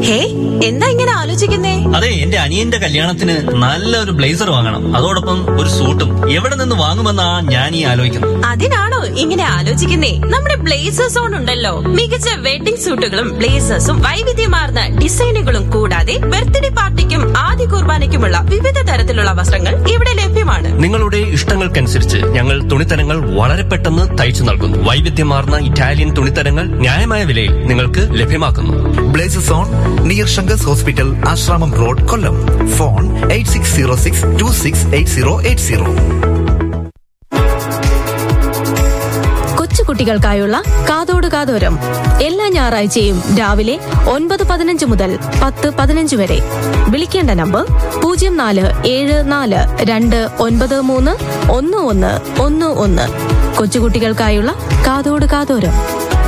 ഹേ എന്താ ഇങ്ങനെ ആലോചിക്കുന്നേ അതെ എന്റെ അനിയന്റെ കല്യാണത്തിന് നല്ലൊരു ബ്ലേസർ വാങ്ങണം അതോടൊപ്പം ഒരു സൂട്ടും എവിടെ നിന്ന് വാങ്ങുമെന്നാ ഞാൻ ഈ ആലോചിക്കുന്നത് അതിനാണോ ഇങ്ങനെ ആലോചിക്കുന്നേ നമ്മുടെ ബ്ലേസേഴ്സ് ഓൺ ഉണ്ടല്ലോ മികച്ച വെഡിംഗ് സൂട്ടുകളും ബ്ലേസേഴ്സും വൈവിധ്യമാർന്ന ഡിസൈനുകളും കൂടാതെ ബർത്ത്ഡേ പാർട്ടിക്കും ആദ്യ കുർബാനയ്ക്കുമുള്ള വിവിധ തരത്തിലുള്ള വസ്ത്രങ്ങൾ ഇവിടെ ലഭ്യമാണ് നിങ്ങളുടെ ഇഷ്ടങ്ങൾക്കനുസരിച്ച് ഞങ്ങൾ തുണിത്തരങ്ങൾ വളരെ പെട്ടെന്ന് തയ്ച്ചു നൽകുന്നു വൈവിധ്യമാർന്ന ഇറ്റാലിയൻ തുണിത്തരങ്ങൾ ന്യായമായ വിലയിൽ നിങ്ങൾക്ക് ലഭ്യമാക്കുന്നു blazes on near Shankar's hospital Asramam road Kollam phone eight six zero six two six eight zero eight zero കൊച്ചുകുട്ടികൾക്കായുള്ള കാതോട് കാതോരം എല്ലാ ഞായറാഴ്ചയും രാവിലെ ഒൻപത് പതിനഞ്ച് മുതൽ പത്ത് പതിനഞ്ച് വരെ വിളിക്കേണ്ട നമ്പർ പൂജ്യം നാല് ഏഴ് നാല് രണ്ട് ഒൻപത് മൂന്ന് ഒന്ന് ഒന്ന് ഒന്ന് ഒന്ന് കൊച്ചുകുട്ടികൾക്കായുള്ള കാതോട് കാതോരം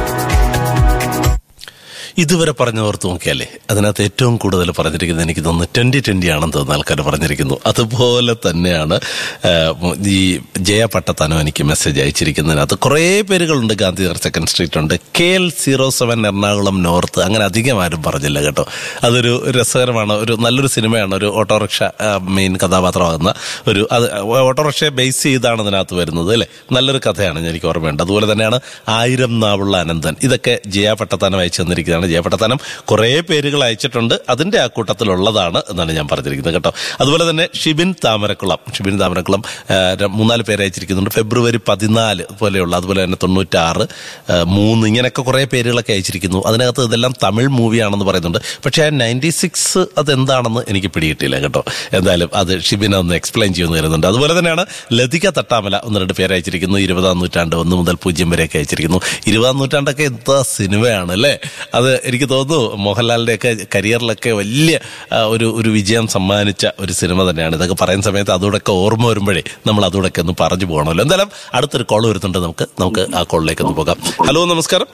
ഇതുവരെ പറഞ്ഞു ഓർത്ത് നോക്കിയാലേ അതിനകത്ത് ഏറ്റവും കൂടുതൽ പറഞ്ഞിരിക്കുന്നത് എനിക്ക് തോന്നുന്നു ട്വന്റി ട്വന്റി ആണെന്ന് തോന്നുന്നു ആൾക്കാർ പറഞ്ഞിരിക്കുന്നു അതുപോലെ തന്നെയാണ് ആ, ഈ ജയ പട്ടത്താനോ എനിക്ക് മെസ്സേജ് അയച്ചിരിക്കുന്നതിനകത്ത് കുറേ പേരുകളുണ്ട് ഗാന്ധിനഗർ സെക്കൻഡ് സ്ട്രീറ്റ് ഉണ്ട് K L zero seven Ernakulam north അങ്ങനെ അധികം ആരും പറഞ്ഞില്ല കേട്ടോ അതൊരു രസകരമാണ് ഒരു നല്ലൊരു സിനിമയാണ് ഒരു ഓട്ടോറിക്ഷ മെയിൻ കഥാപാത്രമാകുന്ന ഒരു അത് ഓട്ടോറിക്ഷയെ ബേസ് ചെയ്താണ് അതിനകത്ത് വരുന്നത് അല്ലേ നല്ലൊരു കഥയാണ് എനിക്ക് ഓർമ്മയുണ്ട് അതുപോലെ തന്നെയാണ് ആയിരം നാവുള്ള അനന്തൻ ഇതൊക്കെ ജയ പട്ടത്താനം അയച്ചു തന്നിരിക്കുന്നതാണ് ജയ പട്ടത്താനം കുറേ പേരുകൾ അയച്ചിട്ടുണ്ട് അതിന്റെ ആ കൂട്ടത്തിലുള്ളതാണ് എന്നാണ് ഞാൻ പറഞ്ഞിരിക്കുന്നത് കേട്ടോ അതുപോലെ തന്നെ ഷിബിൻ താമരക്കുളം ഷിബിൻ താമരക്കുളം ആ, ര- മൂന്നാല് പേര് അയച്ചിരിക്കുന്നുണ്ട് ഫെബ്രുവരി പതിനാല് പോലെയുള്ള അതുപോലെ തന്നെ തൊണ്ണൂറ്റാറ് ആ, മൂന്ന് ഇങ്ങനെയൊക്കെ കുറേ പേരുകളൊക്കെ അയച്ചിരിക്കുന്നു അതിനകത്ത് ഇതെല്ലാം തമിഴ് മൂവിയാണെന്ന് പറയുന്നുണ്ട് പക്ഷേ ആ നയൻറ്റി സിക്സ് അതെന്താണെന്ന് എനിക്ക് പിടികിട്ടില്ല കേട്ടോ എന്തായാലും അത് ഷിബിൻ ഒന്ന് എക്സ്പ്ലെയിൻ ചെയ്യുന്നു വരുന്നുണ്ട് അതുപോലെ തന്നെയാണ് ലതിക തട്ടാമല ഒന്ന് രണ്ട് പേര് അയച്ചിരിക്കുന്നു ഇരുപതാം നൂറ്റാണ്ട് ഒന്ന് മുതൽ പൂജ്യം വരെയൊക്കെ അയച്ചിരിക്കുന്നു ഇരുപതാം നൂറ്റാണ്ടൊക്കെ എന്താ സിനിമയാണ് അല്ലേ അത് എനിക്ക് തോന്നുന്നു മോഹൻലാലിന്റെ ഒക്കെ കരിയറിലൊക്കെ വലിയ ആ, ഒരു ഒരു വിജയം സമ്മാനിച്ച ഒരു സിനിമ തന്നെയാണ് ഇതൊക്കെ പറയുന്ന സമയത്ത് അതോടൊക്കെ ഓർമ്മ വരുമ്പോഴേ നമ്മൾ അതോടൊക്കെ ഒന്ന് പറഞ്ഞു പോകണമല്ലോ എന്തായാലും അടുത്തൊരു കോൾ വരുന്നുണ്ട് നമുക്ക് നമുക്ക് ആ കോളിലേക്ക് ഒന്ന് പോകാം ഹലോ നമസ്കാരം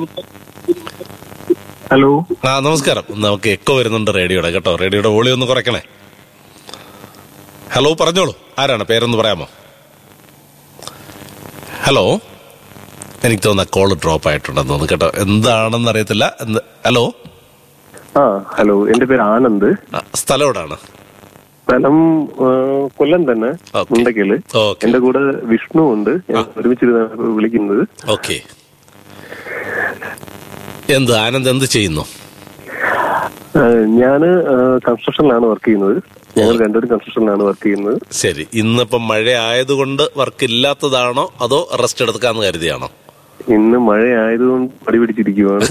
ഹലോ ആ നമസ്കാരം നമുക്ക് എക്കോ വരുന്നുണ്ട് റേഡിയോയുടെ കേട്ടോ റേഡിയോയുടെ വോളി ഒന്ന് കുറയ്ക്കണേ ഹലോ പറഞ്ഞോളൂ ആരാണ് പേരൊന്ന് പറയാമോ ഹലോ എനിക്ക് തോന്നുന്ന കോള് ഡ്രോപ്പ് ആയിട്ടുണ്ടെന്ന് തോന്നുന്നു കേട്ടോ എന്താണെന്ന് അറിയത്തില്ല എന്ത്- ഹലോ ആ ഹലോ എന്റെ പേര് ആനന്ദ് ആ, സ്ഥലം എവിടാണ് സ്ഥലം ആ, കൊല്ലം തന്നെ ഓക്കേ. മുണ്ടക്കല് ഓക്കേ. എന്റെ കൂടെ വിഷ്ണു ഉണ്ട് ഞാൻ ഒരുമിച്ചിരുന്നാണ് വിളിക്കുന്നത് ഓക്കെ എന്ത് ആനന്ദ് എന്ത് ചെയ്യുന്നു ആ, ഞാന് കൺസ്ട്രക്ഷനിലാണ് വർക്ക് ചെയ്യുന്നത് ഞങ്ങൾ രണ്ടുപേരും കൺസ്ട്രക്ഷനിലാണ് വർക്ക് ചെയ്യുന്നത് ശരി ഇന്നിപ്പം മഴ ആയതുകൊണ്ട് വർക്ക് ഇല്ലാത്തതാണോ അതോ റെസ്റ്റ് എടുക്കാന്ന് കരുതിയാണോ ഇന്ന് മഴ ആയതുകൊണ്ട് പടി പിടിച്ചിരിക്കുവാണ്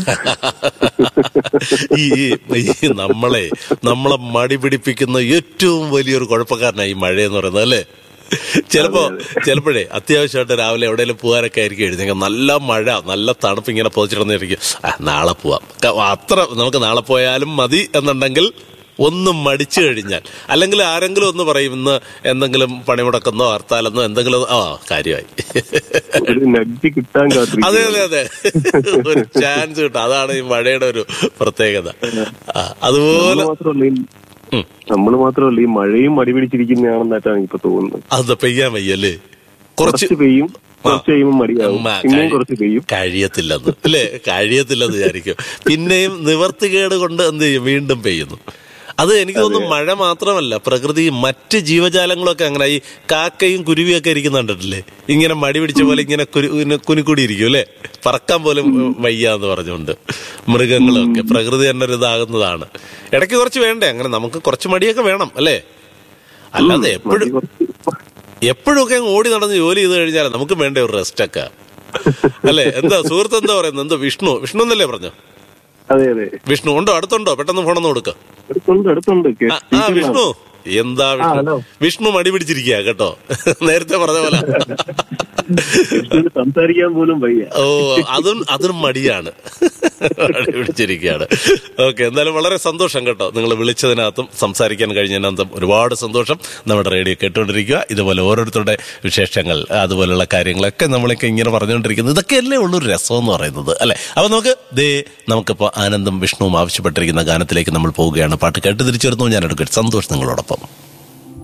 ഈ ഈ നമ്മളെ നമ്മളെ മടി പിടിപ്പിക്കുന്ന ഏറ്റവും വലിയൊരു കുഴപ്പക്കാരനായി ഈ മഴ എന്ന് പറയുന്നത് അല്ലേ ചിലപ്പോ ചിലപ്പോഴേ അത്യാവശ്യമായിട്ട് രാവിലെ എവിടെയെങ്കിലും പോകാനൊക്കെ ആയിരിക്കും എഴുതിയെങ്കിൽ നല്ല മഴ നല്ല തണുപ്പ് ഇങ്ങനെ പൊതിച്ചിടന്നിരിക്കും ആ നാളെ പോവാം ക- അത്ര നമുക്ക് നാളെ പോയാലും മതി എന്നുണ്ടെങ്കിൽ ഒന്നും മടിച്ചു കഴിഞ്ഞാൽ അല്ലെങ്കിൽ ആരെങ്കിലും ഒന്ന് പറയും ഇന്ന് എന്തെങ്കിലും പണിമുടക്കുന്നോ ഹർത്താലെന്നോ എന്തെങ്കിലും ആ കാര്യമായി ഒരു നഡ്ജി കിട്ടാൻ അതെ കാത്തിരിക്കുന്നു അതെ അതെ ഒരു ചാൻസ് കിട്ടും അതാണ് ഈ മഴയുടെ ഒരു പ്രത്യേകത ആ, അതുപോലെ നമ്മള് മാത്രമല്ല ഈ- ഉം. നമ്മള് മാത്രമല്ല ഈ മഴയും മടി പിടിച്ചിരിക്കുന്നതാണെന്നായിട്ടാണ് ഇപ്പൊ തോന്നുന്നത് അത് പെയ്യാൻ വയ്യല്ലേ കുറച്ച് കുറച്ച് പെയ്യും കുറച്ച് കഴിയുമ്പോൾ മടിയാവും ഉമ്മ, പിന്നെയും കഴി- കുറച്ച് പെയ്യും കഴിയത്തില്ലെന്ന് അല്ലേ കഴിയത്തില്ലെന്ന് വിചാരിക്കും പിന്നെയും നിവർത്തികേട് കൊണ്ട് എന്ത് ചെയ്യും വീണ്ടും പെയ്യുന്നു അത് എനിക്ക് തോന്നുന്നു മഴ മാത്രമല്ല പ്രകൃതി മറ്റ് ജീവജാലങ്ങളൊക്കെ അങ്ങനെ ഈ കാക്കയും കുരുവിയൊക്കെ ഇരിക്കുന്ന കണ്ടിട്ടില്ലേ ഇങ്ങനെ മടി പിടിച്ച പോലെ ഇങ്ങനെ കുരു ഇങ്ങനെ കുനിക്കൂടി ഇരിക്കും അല്ലേ പറക്കാൻ പോലും വയ്യ എന്ന് പറഞ്ഞുകൊണ്ട് മൃഗങ്ങളൊക്കെ പ്രകൃതി തന്നെ ഒരു ഇതാകുന്നതാണ് ഇടയ്ക്ക് കുറച്ച് വേണ്ടേ അങ്ങനെ നമുക്ക് കുറച്ച് മടിയൊക്കെ വേണം അല്ലേ അല്ലാതെ എപ്പോഴും എപ്പോഴൊക്കെ അങ്ങ് ഓടി നടന്ന് ജോലി ചെയ്ത് കഴിഞ്ഞാൽ നമുക്ക് വേണ്ട ഒരു റെസ്റ്റ് ഒക്കെ അല്ലേ എന്താ സുഹൃത്ത് എന്താ പറയുന്നത് എന്താ വിഷ്ണു വിഷ്ണു എന്നല്ലേ പറഞ്ഞു അതെ അതെ വിഷ്ണു ഉണ്ടോ അടുത്തുണ്ടോ പെട്ടെന്ന് ഫോണൊന്ന് കൊടുക്ക അടുത്തുണ്ട് അടുത്തുണ്ട് കേ- ആ, ആ വിഷ്ണു എന്താ വിഷ്ണു ഹലോ. വിഷ്ണു മടി പിടിച്ചിരിക്കുക കേട്ടോ നേരത്തെ പറഞ്ഞ പോലെ വിഷ്ണുവിന് സംസാരിക്കാൻ പോലും വയ്യ ഓ അതും അതും മടിയാണ് മടി പിടിച്ചിരിക്കുകയാണ് ഓക്കെ എന്തായാലും വളരെ സന്തോഷം കേട്ടോ നിങ്ങൾ വിളിച്ചതിനകത്തും സംസാരിക്കാൻ കഴിഞ്ഞതിനകത്തും ഒരുപാട് സന്തോഷം നമ്മുടെ റേഡിയോ കേട്ടുകൊണ്ടിരിക്കുക ഇതുപോലെ ഓരോരുത്തരുടെ വിശേഷങ്ങൾ അതുപോലുള്ള കാര്യങ്ങളൊക്കെ നമ്മളൊക്കെ ഇങ്ങനെ പറഞ്ഞുകൊണ്ടിരിക്കുന്നത് ഇതൊക്കെയല്ലേ ഉള്ളൂ ഒരു രസം എന്ന് പറയുന്നത് അല്ലെ അപ്പൊ നമുക്ക് ദേ നമുക്കിപ്പോ ആനന്ദം വിഷ്ണുവും ആവശ്യപ്പെട്ടിരിക്കുന്ന ഗാനത്തിലേക്ക് നമ്മൾ പോവുകയാണ് പാട്ട് കേട്ട് തിരിച്ചു വരുന്നു ഞാൻ എടുക്കട്ടെ സന്തോഷം നിങ്ങളോടൊപ്പം